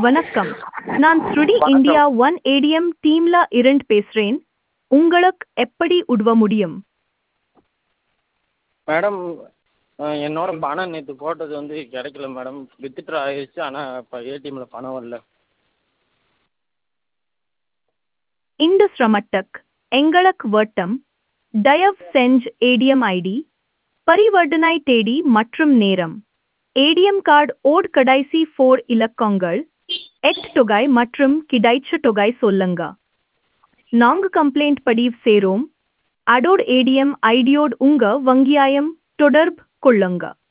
வணக்கம் நான் ஸ்ருடி வணக்கம். இந்தியா ஒன் ஏடிஎம் டீம்ல இருந்து பேசுறேன் உங்களுக்கு எப்படி உதவ முடியும் மேடம் அஹ், என்னோட பணம் நேற்று போட்டது வந்து கிடைக்கல மேடம் வித்ட்ரா ஆயிடுச்சு ஆனால் இப்போ ஏடிஎம்மில் பணம் வரல இந்த சிரமத்துக்கு எங்களுக்கு வட்டம் தயவு செஞ்சு ஏடிஎம் ஐடி பரிவர்த்தனை தேதி மற்றும் நேரம் ஏடிஎம் கார்டு ஓட் கடைசி ஃபோர் இலக்கங்கள் எட் தொகை மற்றும் கிடைச்ச தொகை சொல்லுங்க நாங்க கம்ப்ளைண்ட் பதிவு சேரோம் அதோட ஏடிஎம் ஐடியோடு உங்க வங்கியாயம் தொடர்பு கொள்ளுங்க